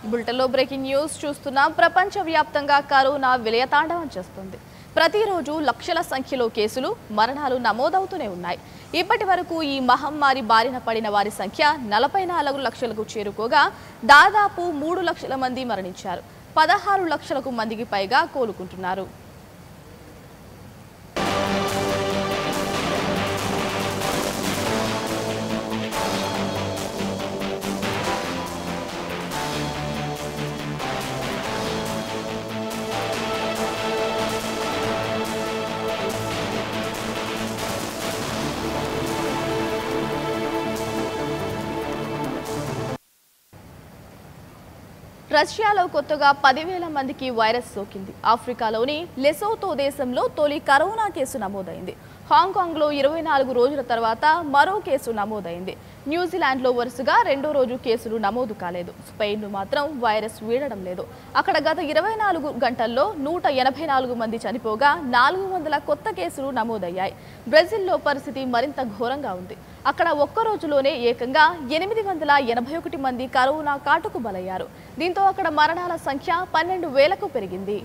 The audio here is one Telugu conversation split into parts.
బులెటిన్లో బ్రేకింగ్ న్యూస్ చూస్తున్నాం ప్రపంచవ్యాప్తంగా కరోనా విలయతాండవం చేస్తుంది ప్రతిరోజు లక్షల సంఖ్యలో కేసులు మరణాలు నమోదవుతూనే ఉన్నాయి ఇప్పటి వరకు ఈ మహమ్మారి బారిన పడిన వారి సంఖ్య నలభై నాలుగు లక్షలకు చేరుకోగా దాదాపు మూడు లక్షల మంది మరణించారు పదహారు లక్షలకు మందికి పైగా కోలుకుంటున్నారు రష్యాలో కొత్తగా పదివేల మందికి వైరస్ సోకింది ఆఫ్రికాలోని లెసోతో దేశంలో తొలి కరోనా కేసు నమోదైంది హాంకాంగ్లో ఇరవై నాలుగు రోజుల తర్వాత మరో కేసు నమోదైంది న్యూజిలాండ్లో వరుసగా రెండో రోజు కేసులు నమోదు కాలేదు స్పెయిన్ను మాత్రం వైరస్ వీడడం లేదు అక్కడ గత ఇరవై నాలుగు గంటల్లో నూట ఎనభై నాలుగు మంది చనిపోగా నాలుగు వందల కొత్త కేసులు నమోదయ్యాయి బ్రెజిల్లో పరిస్థితి మరింత ఘోరంగా ఉంది అక్కడ ఒక్క రోజులోనే ఏకంగా ఎనిమిది వందల ఎనభై ఒకటి మంది కరోనా కాటుకు బలయ్యారు దీంతో అక్కడ మరణాల సంఖ్య పన్నెండు వేలకు పెరిగింది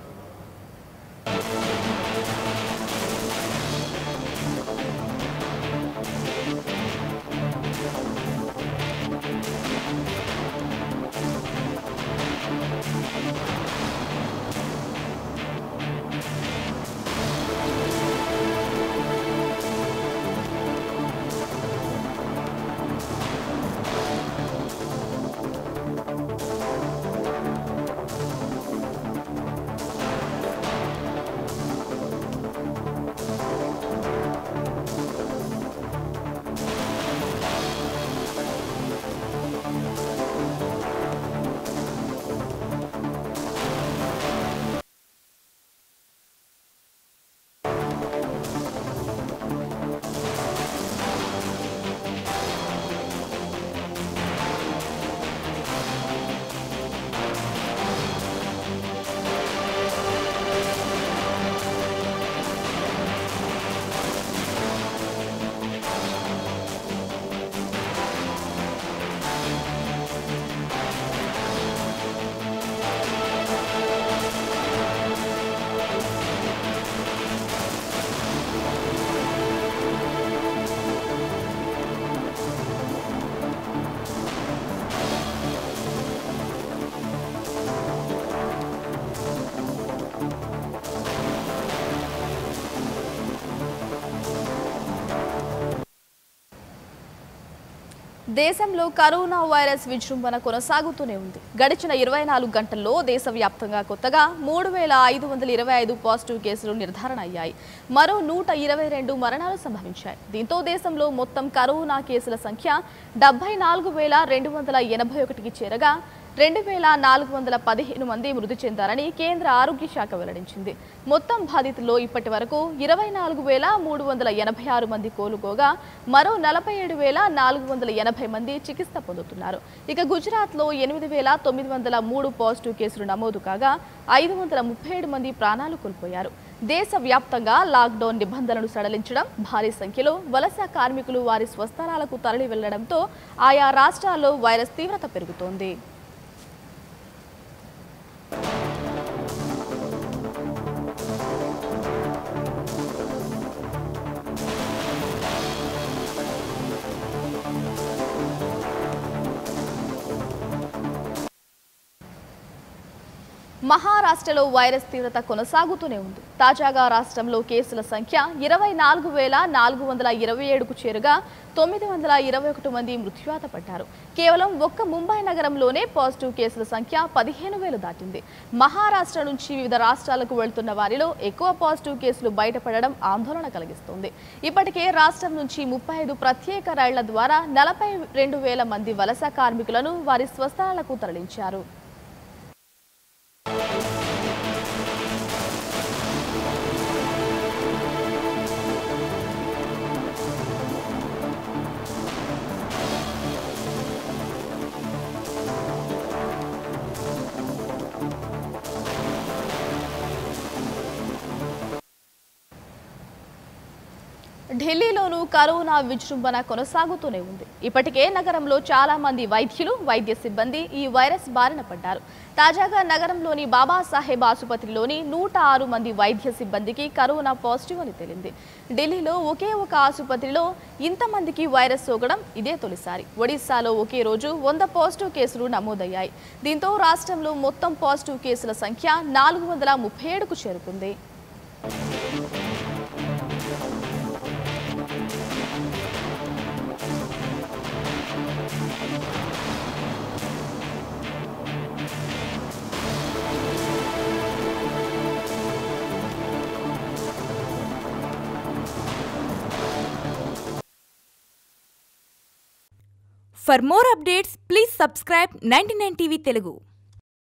దేశంలో కరోనా వైరస్ విజృంభణ కొనసాగుతూనే ఉంది గడిచిన ఇరవై నాలుగు గంటల్లో దేశవ్యాప్తంగా కొత్తగా మూడు వేల ఐదు వందల ఇరవై ఐదు పాజిటివ్ కేసులు నిర్ధారణ అయ్యాయి మరో నూట ఇరవై రెండు మరణాలు సంభవించాయి దీంతో దేశంలో మొత్తం కరోనా కేసుల సంఖ్య డెబ్బై నాలుగు వేల రెండు వందల ఎనభై ఒకటికి చేరగా రెండు వేల నాలుగు వందల పదిహేను మంది మృతి చెందారని కేంద్ర ఆరోగ్య శాఖ వెల్లడించింది మొత్తం బాధితుల్లో ఇప్పటి వరకు ఇరవై నాలుగు వేల మూడు వందల ఎనభై ఆరు మంది కోలుకోగా మరో నలభై ఏడు వేల నాలుగు వందల ఎనభై మంది చికిత్స పొందుతున్నారు ఇక గుజరాత్లో ఎనిమిది వేల తొమ్మిది వందల మూడు పాజిటివ్ కేసులు నమోదు కాగా ఐదు వందల ముప్పై ఏడు మంది ప్రాణాలు కోల్పోయారు దేశవ్యాప్తంగా లాక్డౌన్ నిబంధనలు సడలించడం భారీ సంఖ్యలో వలస కార్మికులు వారి స్వస్థలాలకు తరలి వెళ్లడంతో ఆయా రాష్ట్రాల్లో వైరస్ తీవ్రత పెరుగుతోంది మహారాష్ట్రలో వైరస్ తీవ్రత కొనసాగుతూనే ఉంది తాజాగా రాష్ట్రంలో కేసుల సంఖ్య ఇరవై నాలుగు వేల నాలుగు వందల ఇరవై ఏడుకు చేరుగా తొమ్మిది వందల ఇరవై ఒకటి మంది మృత్యువాత పడ్డారు కేవలం ఒక్క ముంబై నగరంలోనే పాజిటివ్ కేసుల సంఖ్య పదిహేను వేలు దాటింది మహారాష్ట్ర నుంచి వివిధ రాష్ట్రాలకు వెళ్తున్న వారిలో ఎక్కువ పాజిటివ్ కేసులు బయటపడడం ఆందోళన కలిగిస్తుంది ఇప్పటికే రాష్ట్రం నుంచి ముప్పై ఐదు ప్రత్యేక రైళ్ల ద్వారా నలభై రెండు వేల మంది వలస కార్మికులను వారి స్వస్థలాలకు తరలించారు ఢిల్లీలోనూ కరోనా విజృంభణ కొనసాగుతూనే ఉంది ఇప్పటికే నగరంలో చాలా మంది వైద్యులు వైద్య సిబ్బంది ఈ వైరస్ బారిన పడ్డారు తాజాగా నగరంలోని బాబాసాహెబ్ ఆసుపత్రిలోని నూట ఆరు మంది వైద్య సిబ్బందికి కరోనా పాజిటివ్ అని తేలింది ఢిల్లీలో ఒకే ఒక ఆసుపత్రిలో ఇంతమందికి వైరస్ సోకడం ఇదే తొలిసారి ఒడిశాలో ఒకే రోజు వంద పాజిటివ్ కేసులు నమోదయ్యాయి దీంతో రాష్ట్రంలో మొత్తం పాజిటివ్ కేసుల సంఖ్య నాలుగు వందల ముప్పై ఏడుకు చేరుకుంది For more updates, please subscribe 99 TV Telugu.